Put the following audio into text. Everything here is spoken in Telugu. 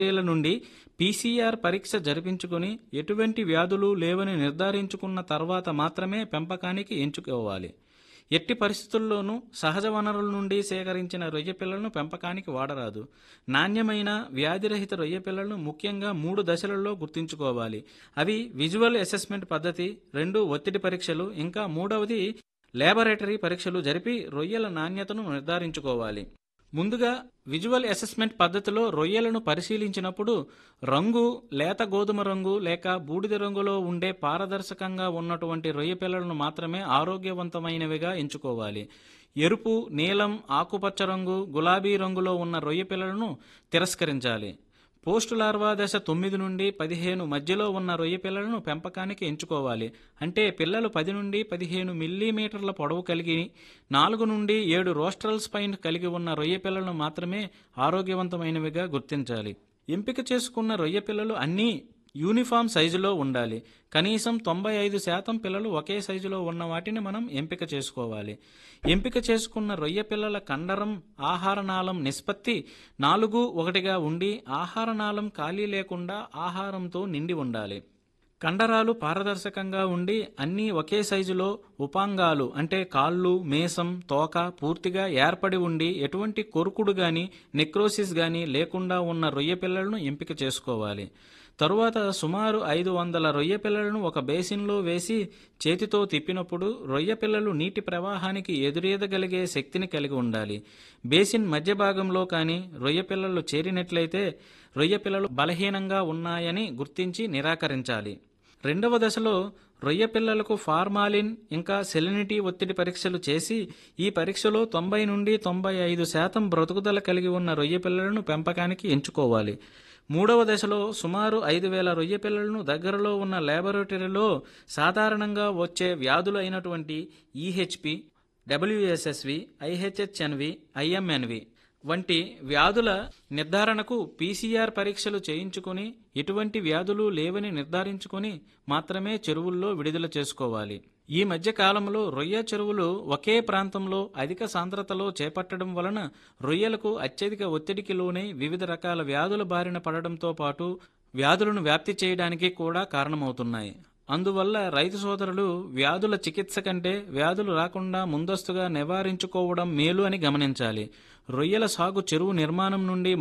రొయ్యల నుండి పీసీఆర్ పరీక్ష జరిపించుకొని ఎటువంటి వ్యాధులు లేవని నిర్ధారించుకున్న తర్వాత మాత్రమే పెంపకానికి ఎంచుకోవాలి ఎట్టి పరిస్థితుల్లోనూ సహజ వనరుల నుండి సేకరించిన రొయ్య పిల్లలను పెంపకానికి వాడరాదు నాణ్యమైన వ్యాధిరహిత రొయ్య పిల్లలను ముఖ్యంగా మూడు దశలలో గుర్తుంచుకోవాలి అవి విజువల్ అసెస్మెంట్ పద్ధతి రెండు ఒత్తిడి పరీక్షలు ఇంకా మూడవది లేబొరేటరీ పరీక్షలు జరిపి రొయ్యల నాణ్యతను నిర్ధారించుకోవాలి ముందుగా విజువల్ అసెస్మెంట్ పద్ధతిలో రొయ్యలను పరిశీలించినప్పుడు రంగు లేత గోధుమ రంగు లేక బూడిద రంగులో ఉండే పారదర్శకంగా ఉన్నటువంటి రొయ్య పిల్లలను మాత్రమే ఆరోగ్యవంతమైనవిగా ఎంచుకోవాలి ఎరుపు నీలం ఆకుపచ్చ రంగు గులాబీ రంగులో ఉన్న రొయ్య పిల్లలను తిరస్కరించాలి పోస్ట్ లార్వా దశ తొమ్మిది నుండి పదిహేను మధ్యలో ఉన్న రొయ్య పిల్లలను పెంపకానికి ఎంచుకోవాలి అంటే పిల్లలు పది నుండి పదిహేను మిల్లీమీటర్ల పొడవు కలిగి నాలుగు నుండి ఏడు రోస్ట్రల్ స్పైన్ కలిగి ఉన్న రొయ్య పిల్లలను మాత్రమే ఆరోగ్యవంతమైనవిగా గుర్తించాలి ఎంపిక చేసుకున్న రొయ్య పిల్లలు అన్నీ యూనిఫామ్ సైజులో ఉండాలి కనీసం తొంభై ఐదు శాతం పిల్లలు ఒకే సైజులో ఉన్న వాటిని మనం ఎంపిక చేసుకోవాలి ఎంపిక చేసుకున్న రొయ్య పిల్లల కండరం ఆహారనాళం నిష్పత్తి నాలుగు ఒకటిగా ఉండి ఆహారనాళం ఖాళీ లేకుండా ఆహారంతో నిండి ఉండాలి కండరాలు పారదర్శకంగా ఉండి అన్నీ ఒకే సైజులో ఉపాంగాలు అంటే కాళ్ళు మేసం తోక పూర్తిగా ఏర్పడి ఉండి ఎటువంటి కొరుకుడు గాని నెక్రోసిస్ గాని లేకుండా ఉన్న రొయ్య పిల్లలను ఎంపిక చేసుకోవాలి తరువాత సుమారు ఐదు వందల రొయ్య పిల్లలను ఒక బేసిన్లో వేసి చేతితో తిప్పినప్పుడు రొయ్య పిల్లలు నీటి ప్రవాహానికి ఎదురీదగలిగే శక్తిని కలిగి ఉండాలి బేసిన్ మధ్య భాగంలో కానీ రొయ్య పిల్లలు చేరినట్లయితే రొయ్య పిల్లలు బలహీనంగా ఉన్నాయని గుర్తించి నిరాకరించాలి రెండవ దశలో రొయ్య పిల్లలకు ఫార్మాలిన్ ఇంకా సెలినిటీ ఒత్తిడి పరీక్షలు చేసి ఈ పరీక్షలో తొంభై నుండి తొంభై ఐదు శాతం బ్రతుకుదల కలిగి ఉన్న రొయ్య పిల్లలను పెంపకానికి ఎంచుకోవాలి మూడవ దశలో సుమారు ఐదు వేల రొయ్య పిల్లలను దగ్గరలో ఉన్న ల్యాబొరేటరీలో సాధారణంగా వచ్చే వ్యాధులు అయినటువంటి ఈహెచ్పి డబ్ల్యూఎస్ఎస్వి ఐహెచ్హెచ్ఎన్వి ఐఎంఎన్వి వంటి వ్యాధుల నిర్ధారణకు పీసీఆర్ పరీక్షలు చేయించుకొని ఎటువంటి వ్యాధులు లేవని నిర్ధారించుకొని మాత్రమే చెరువుల్లో విడుదల చేసుకోవాలి ఈ మధ్య కాలంలో రొయ్య చెరువులు ఒకే ప్రాంతంలో అధిక సాంద్రతలో చేపట్టడం వలన రొయ్యలకు అత్యధిక ఒత్తిడికి లోనై వివిధ రకాల వ్యాధుల బారిన పడడంతో పాటు వ్యాధులను వ్యాప్తి చేయడానికి కూడా కారణమవుతున్నాయి అందువల్ల రైతు సోదరులు వ్యాధుల చికిత్స కంటే వ్యాధులు రాకుండా ముందస్తుగా నివారించుకోవడం మేలు అని గమనించాలి రొయ్యల సాగు చెరువు నిర్మాణం నుండి